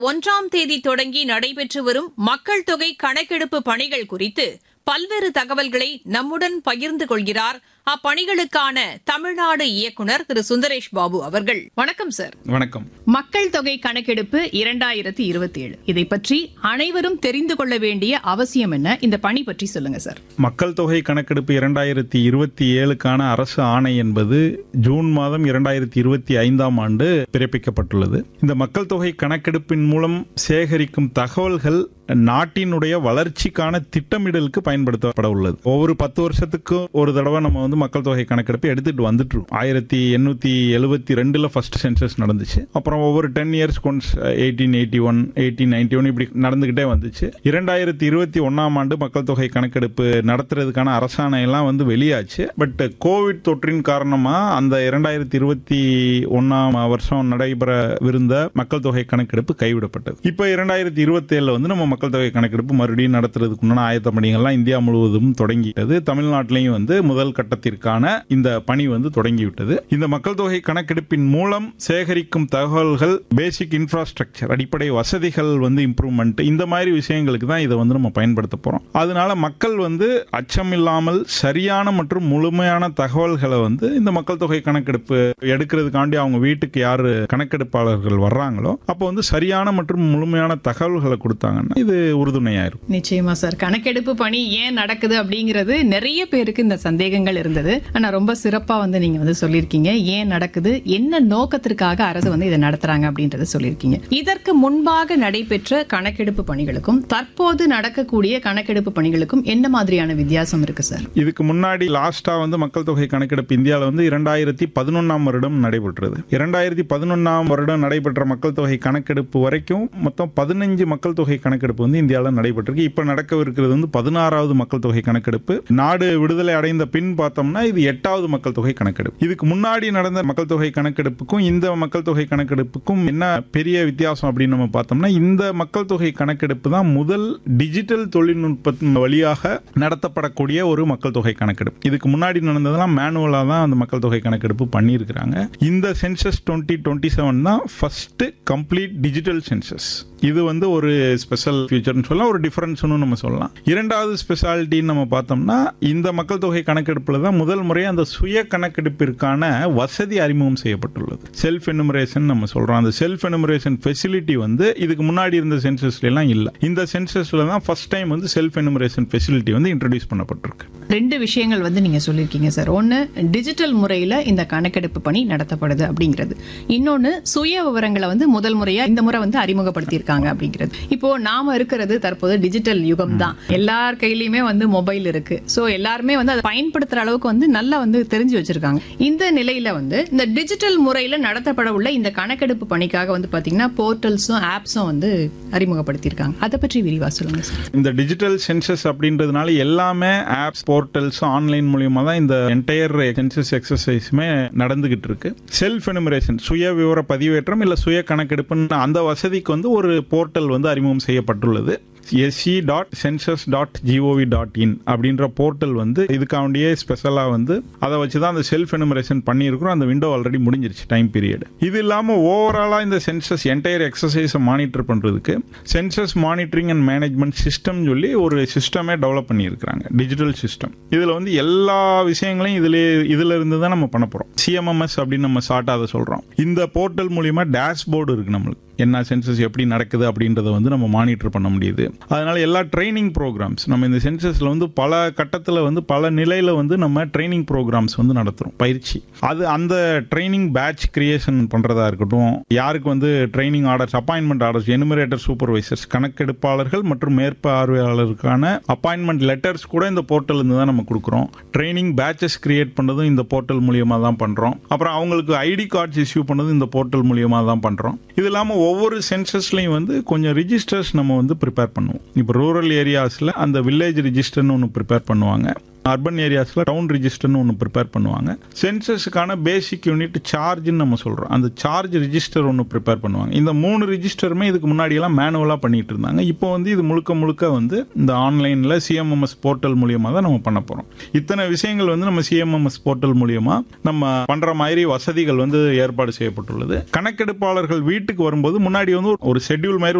ஒன்றாம் தேதி தொடங்கி நடைபெற்று வரும் மக்கள் தொகை கணக்கெடுப்பு பணிகள் குறித்து பல்வேறு தகவல்களை நம்முடன் பகிர்ந்து கொள்கிறார் அப்பணிகளுக்கான தமிழ்நாடு இயக்குநர் திரு சுந்தரேஷ் பாபு அவர்கள் வணக்கம் சார் வணக்கம் மக்கள் தொகை கணக்கெடுப்பு இரண்டாயிரத்தி இருபத்தி ஏழு இதை பற்றி அனைவரும் தெரிந்து கொள்ள வேண்டிய அவசியம் என்ன இந்த பணி பற்றி சொல்லுங்க சார் மக்கள் தொகை கணக்கெடுப்பு இரண்டாயிரத்தி இருபத்தி ஏழுக்கான அரசு ஆணை என்பது ஜூன் மாதம் இரண்டாயிரத்தி இருபத்தி ஐந்தாம் ஆண்டு பிறப்பிக்கப்பட்டுள்ளது இந்த மக்கள் தொகை கணக்கெடுப்பின் மூலம் சேகரிக்கும் தகவல்கள் நாட்டினுடைய வளர்ச்சிக்கான திட்டமிடலுக்கு பயன்படுத்தப்பட உள்ளது ஒவ்வொரு பத்து வருஷத்துக்கும் ஒரு தடவை நம்ம வந்து மக்கள் தொகை கணக்கெடுப்பு எடுத்துட்டு வந்துட்டு இருக்கோம் ஆயிரத்தி எண்ணூத்தி எழுபத்தி ரெண்டுல ஃபர்ஸ்ட் சென்சஸ் நடந்துச்சு அப்புறம் ஒவ்வொரு ten years once eighteen eighty one eighteen ninety one இப்படி நடந்துகிட்டே வந்துச்சு இரண்டாயிரத்தி இருபத்தி ஒன்னாம் ஆண்டு மக்கள் தொகை கணக்கெடுப்பு நடத்துறதுக்கான அரசாணை எல்லாம் வந்து வெளியாச்சு பட் கோவிட் தொற்றின் காரணமா அந்த இரண்டாயிரத்தி இருபத்தி ஒன்னாம் வருஷம் நடைபெறவிருந்த மக்கள் தொகை கணக்கெடுப்பு கைவிடப்பட்டது இப்போ இரண்டாயிரத்தி இருபத்தி ஏழுல வந்து நம்ம மக்கள் தொகை கணக்கெடுப்பு மறுபடியும் நடத்துறதுக்கு உண்டான ஆயத்த பணிகள்லாம் இந்தியா முழுவதும் தொடங்கிட்டது தமிழ்நாட்டிலையும் வந்து முதல் கட்டத்திற்கான இந்த பணி வந்து தொடங்கிவிட்டது இந்த மக்கள் தொகை கணக்கெடுப்பின் மூலம் சேகரிக்கும் தகவல்கள் பேசிக் இன்ஃப்ராஸ்ட்ரக்சர் அடிப்படை வசதிகள் வந்து இம்ப்ரூவ்மெண்ட் இந்த மாதிரி விஷயங்களுக்கு தான் இதை வந்து நம்ம பயன்படுத்த போறோம் அதனால மக்கள் வந்து அச்சம் இல்லாமல் சரியான மற்றும் முழுமையான தகவல்களை வந்து இந்த மக்கள் தொகை கணக்கெடுப்பு எடுக்கிறதுக்காண்டி அவங்க வீட்டுக்கு யாரு கணக்கெடுப்பாளர்கள் வர்றாங்களோ அப்போ வந்து சரியான மற்றும் முழுமையான தகவல்களை கொடுத்தாங்கன்னா இது உறுதுணையா இருக்கும் நிச்சயமா சார் கணக்கெடுப்பு பணி ஏன் நடக்குது அப்படிங்கிறது நிறைய பேருக்கு இந்த சந்தேகங்கள் இருந்தது ஆனா ரொம்ப சிறப்பா வந்து நீங்க வந்து சொல்லியிருக்கீங்க ஏன் நடக்குது என்ன நோக்கத்திற்காக அரசு வந்து இதை நடத்துறாங்க அப்படின்றத சொல்லியிருக்கீங்க இதற்கு முன்பாக நடைபெற்ற கணக்கெடுப்பு பணிகளுக்கும் தற்போது நடக்கக்கூடிய கணக்கெடுப்பு பணிகளுக்கும் என்ன மாதிரியான வித்தியாசம் இருக்கு சார் இதுக்கு முன்னாடி லாஸ்டா வந்து மக்கள் தொகை கணக்கெடுப்பு இந்தியாவில் வந்து இரண்டாயிரத்தி பதினொன்னாம் வருடம் நடைபெற்றது இரண்டாயிரத்தி பதினொன்னாம் வருடம் நடைபெற்ற மக்கள் தொகை கணக்கெடுப்பு வரைக்கும் மொத்தம் பதினஞ்சு மக்கள் தொகை கணக்கெடுப்பு வந்து இந்தியாவில் நடைபெற்றிருக்கு இப்போ நடக்கவிருக்கிறது வந்து பதினாறாவது மக்கள் தொகை கணக்கெடுப்பு நாடு விடுதலை அடைந்த பின் பார்த்தோம்னா இது எட்டாவது மக்கள் தொகை கணக்கெடுப்பு இதுக்கு முன்னாடி நடந்த மக்கள் தொகை கணக்கெடுப்புக்கும் இந்த மக்கள் தொகை கணக்கெடுப்புக்கும் என்ன பெரிய வித்தியாசம் அப்படின்னு நம்ம பார்த்தோம்னா இந்த மக்கள் தொகை கணக்கெடுப்பு தான் முதல் டிஜிட்டல் தொழில்நுட்பத்தின் வழியாக நடத்தப்படக்கூடிய ஒரு மக்கள் தொகை கணக்கெடுப்பு இதுக்கு முன்னாடி நடந்ததெல்லாம் மேனுவலாக தான் அந்த மக்கள் தொகை கணக்கெடுப்பு பண்ணியிருக்கிறாங்க இந்த சென்சஸ் டுவெண்ட்டி டுவெண்ட்டி செவன் தான் ஃபர்ஸ்ட் கம்ப்ளீட் டிஜிட்டல் சென்சஸ் இது வந்து ஒரு ஸ்பெஷல் ஃபியூச்சர்னு சொல்லலாம் ஒரு டிஃபரன்ஸ்னு நம்ம சொல்லலாம் இரண்டாவது ஸ்பெஷாலிட்டின்னு நம்ம பார்த்தோம்னா இந்த மக்கள் தொகை கணக்கெடுப்பில் தான் முதல் முறை அந்த சுய கணக்கெடுப்பிற்கான வசதி அறிமுகம் செய்யப்பட்டுள்ளது செல்ஃப் எனுமரேஷன் நம்ம சொல்றோம் அந்த செல்ஃப் எனுமரேஷன் ஃபெசிலிட்டி வந்து இதுக்கு முன்னாடி இருந்த சென்சஸ்ல எல்லாம் இல்லை இந்த சென்சஸ்ல தான் ஃபர்ஸ்ட் டைம் வந்து செல்ஃப் எனுமரேஷன் ஃபெசிலிட்டி வந்து இன்ட்ரடியூஸ் பண்ணப்பட்டிருக்கு ரெண்டு விஷயங்கள் வந்து நீங்க சொல்லியிருக்கீங்க சார் ஒன்னு டிஜிட்டல் முறையில இந்த கணக்கெடுப்பு பணி நடத்தப்படுது அப்படிங்கிறது இன்னொன்னு சுய விவரங்களை வந்து முதல் முறையா இந்த முறை வந்து அறிமுகப்படுத்தியிருக்காங்க அப்படிங்கிறது இப்போ நாம இருக்கிறது தற்போது டிஜிட்டல் யுகம் தான் எல்லார் கையிலயுமே வந்து மொபைல் இருக்கு சோ எல்லாருமே வந்து அதை பயன்படுத்துற அளவுக்கு வந்து நல்லா வந்து தெரிஞ்சு வச்சிருக்காங்க இந்த நிலையில வந்து இந்த டிஜிட்டல் முறையில நடத்தப்பட உள்ள இந்த கணக்கெடுப்பு பணிக்காக வந்து பாத்தீங்கன்னா போர்ட்டல்ஸும் ஆப்ஸும் வந்து அறிமுகப்படுத்தியிருக்காங்க அதை பற்றி விரிவா சொல்லுங்க சார் இந்த டிஜிட்டல் சென்சஸ் அப்படின்றதுனால எல்லாமே ஆப்ஸ் போர்ட்டல்ஸ் ஆன்லைன் மூலியமா தான் இந்த என்டையர் சென்சஸ் எக்ஸசைஸுமே நடந்துகிட்டு இருக்கு செல்ஃப் எனுமரேஷன் சுய விவர பதிவேற்றம் இல்ல சுய கணக்கெடுப்புன்னு அந்த வசதிக்கு வந்து ஒரு போர்ட்டல் வந்து அறிமுகம் செய்யப்பட்டுள்ளது SC dot census dot GOV dot in அப்படின்ற போர்ட்டல் வந்து இதுக்காண்டியே ஸ்பெஷலாக வந்து அதை வச்சு தான் அந்த செல்ஃப் எனுமரேஷன் பண்ணியிருக்கிறோம் அந்த விண்டோ ஆல்ரெடி முடிஞ்சிருச்சு டைம் பீரியட் இது இல்லாமல் ஓவராலாக இந்த சென்சஸ் என்டையர் எக்ஸசைஸை மானிட்டர் பண்ணுறதுக்கு census monitoring and management system சொல்லி ஒரு சிஸ்டமே டெவலப் பண்ணியிருக்கிறாங்க டிஜிட்டல் சிஸ்டம் இதில் வந்து எல்லா விஷயங்களையும் இதில் இதில் இருந்து தான் நம்ம பண்ண போகிறோம் சிஎம்எம்எஸ் அப்படின்னு நம்ம ஷார்ட்டாக அதை சொல்கிறோம் இந்த போர்ட்டல் மூலியமா டேஷ்போர்டு இருக்குது நம்மளுக்கு என்ன சென்சஸ் எப்படி நடக்குது அப்படின்றத வந்து நம்ம மானிட்டர் பண்ண முடியுது அதனால எல்லா ட்ரைனிங் ப்ரோக்ராம்ஸ் நம்ம இந்த சென்சஸில் வந்து பல கட்டத்தில் வந்து பல நிலையில் வந்து நம்ம ட்ரைனிங் ப்ரோக்ராம்ஸ் வந்து நடத்துகிறோம் பயிற்சி அது அந்த ட்ரைனிங் பேட்ச் கிரியேஷன் பண்ணுறதா இருக்கட்டும் யாருக்கு வந்து training orders appointment orders enumerator supervisors கணக்கெடுப்பாளர்கள் மற்றும் மேற்பார்வையாளருக்கான அப்பாயின்மெண்ட் லெட்டர்ஸ் கூட இந்த போர்ட்டல் இருந்து தான் நம்ம கொடுக்குறோம் ட்ரைனிங் பேட்சஸ் கிரியேட் பண்ணதும் இந்த போர்ட்டல் மூலியமாக தான் பண்ணுறோம் அப்புறம் அவங்களுக்கு ஐடி கார்ட்ஸ் இஷ்யூ பண்ணதும் இந்த போர்ட்டல் மூலியமாக தான் பண்ணுறோம் இது இல்லாமல் ஒவ்வொரு சென்சஸ்லையும் வந்து கொஞ்சம் ரிஜிஸ்டர்ஸ் நம்ம வந்து ப்ரிப்பேர் பண்ணுவோம் இப்போ ரூரல் ஏரியாஸில் அந்த வில்லேஜ் ரிஜிஸ்டர்னு ஒன்று ப்ரிப்பேர் பண்ணுவாங்க அர்பன் ஏரியாஸில் டவுன் ரிஜிஸ்டர்னு ஒன்று ப்ரிப்பேர் பண்ணுவாங்க சென்சஸுக்கான பேசிக் யூனிட் சார்ஜ்னு நம்ம சொல்கிறோம் அந்த சார்ஜ் ரிஜிஸ்டர் ஒன்று ப்ரிப்பேர் பண்ணுவாங்க இந்த மூணு ரிஜிஸ்டருமே இதுக்கு முன்னாடியெல்லாம் மேனுவலாக பண்ணிட்டு இருந்தாங்க இப்போ வந்து இது முழுக்க முழுக்க வந்து இந்த ஆன்லைனில் சிஎம்எம்எஸ் போர்ட்டல் மூலியமாக தான் நம்ம பண்ண போகிறோம் இத்தனை விஷயங்கள் வந்து நம்ம சிஎம்எம்எஸ் போர்ட்டல் மூலியமாக நம்ம பண்ணுற மாதிரி வசதிகள் வந்து ஏற்பாடு செய்யப்பட்டுள்ளது கணக்கெடுப்பாளர்கள் வீட்டுக்கு வரும்போது முன்னாடி வந்து ஒரு ஷெட்யூல் மாதிரி